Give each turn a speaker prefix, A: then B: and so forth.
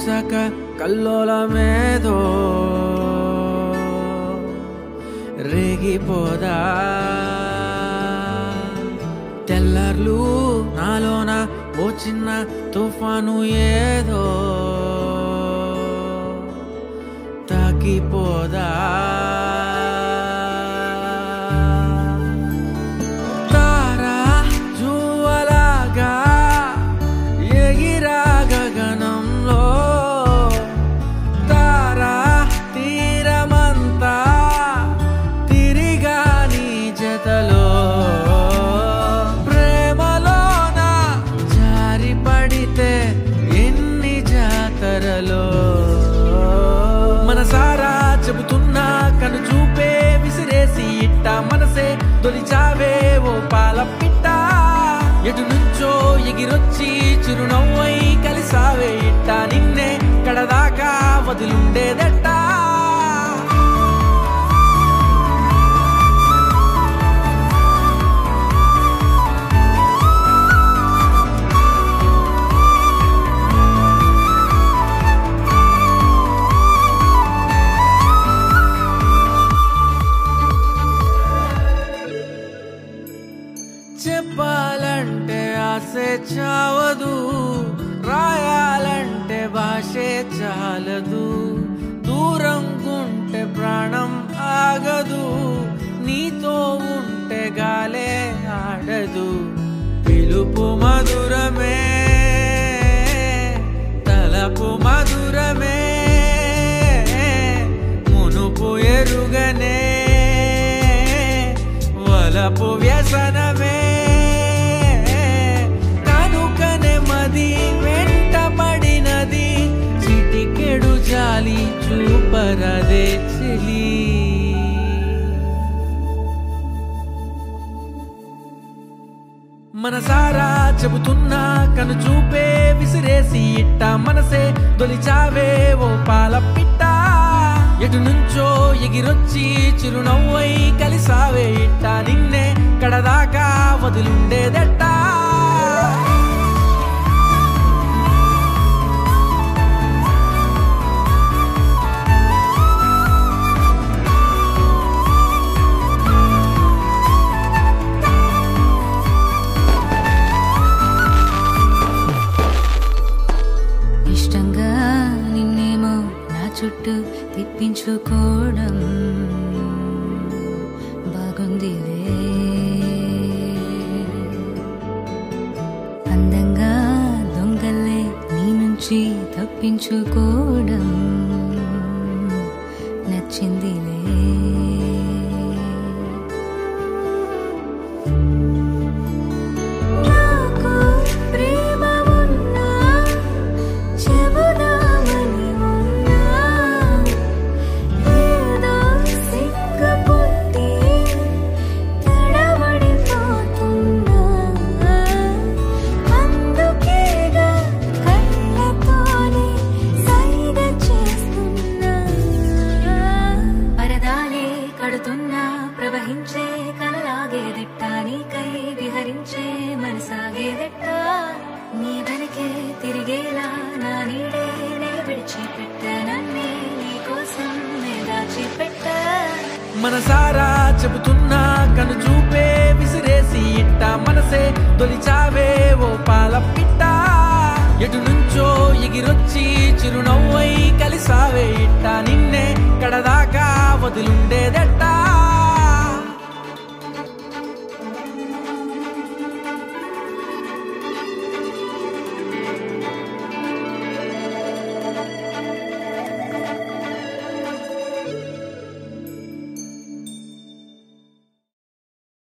A: చూసాక కల్లోలమేదో రేగిపోదా తెల్లార్లు నాలోన ఓ చిన్న తుఫాను ఏదో తాకిపోదా తారా జువలాగా ఎగిరా గగనంలో తారా తీరమంతా తిరిగా నీ జతలో ప్రేమలోన జారి పడితే ఎన్ని జాతరలో మనసారా చెబుతున్నా కను చూపే విసిరేసి ఇట్ట మనసే తొలిచావే ఓ పాల పిట్ట ఎటు నుంచో ఎగిరొచ్చి చిరునవ్వై కలిసావే ఇట్ట నిన్నే కడదాకా వదిలుండేదట్టా చెప్పాలంటే ఆసే చావదు రాయాలంటే భాషే చాలదు దూరం గుంటే ప్రాణం ఆగదు నీతో ఉంటే గాలే ఆడదు పిలుపు మధురమే తలపు మధురమే మునుపు ఎరుగనే వలపు వ్యసనమే కనుకనే మది వెంట పడినది చిటికెడు జాలి చూపరదే చెలి మనసారా చెబుతున్నా కను చూపే విసిరేసి ఇట్ట మనసే తొలిచావే ఓ పాల పిట్ట ఎటు నుంచో ఎగిరొచ్చి చిరునవ్వై కలిసావే ఇట్ట నిన్నే కడదాకా వదిలుండేదట్టా
B: ఇష్టంగా నిన్నేమో నా చుట్టూ తిప్పించుకోవడం బాగుందిలే అందంగా దొంగలే నీ నుంచి తప్పించుకోవడం నచ్చిందిలే నాకు ప్రేమ ఉన్నా చెబుదామని ఉన్నా ఏదో సిగ్గుపుట్టి తడబడిపోతున్నా అందుకేగా కళ్ళతోనే సైగ చేస్తున్నా పరదాలే కడుతున్నా ప్రవహించే కలలాగేదెట్ట నీకై విహరించే మనసాగేదెట్ట నీ వెనకే తిరిగేలా నా నీడే నే విడిచిపెట్ట నన్నే నీ కోసం నే దాచిపెట్ట
A: మనసారా చెబుతున్నా కను చూపే విసిరేసి ఇట్ట మనసే తొలిచావే ఓ పాల పిట్ట ఎటు నుంచో ఎగిరొచ్చి చిరునవ్వై కలిసావే ఇట్ట నిన్నే కడదాకా వదిలుండేదట్టా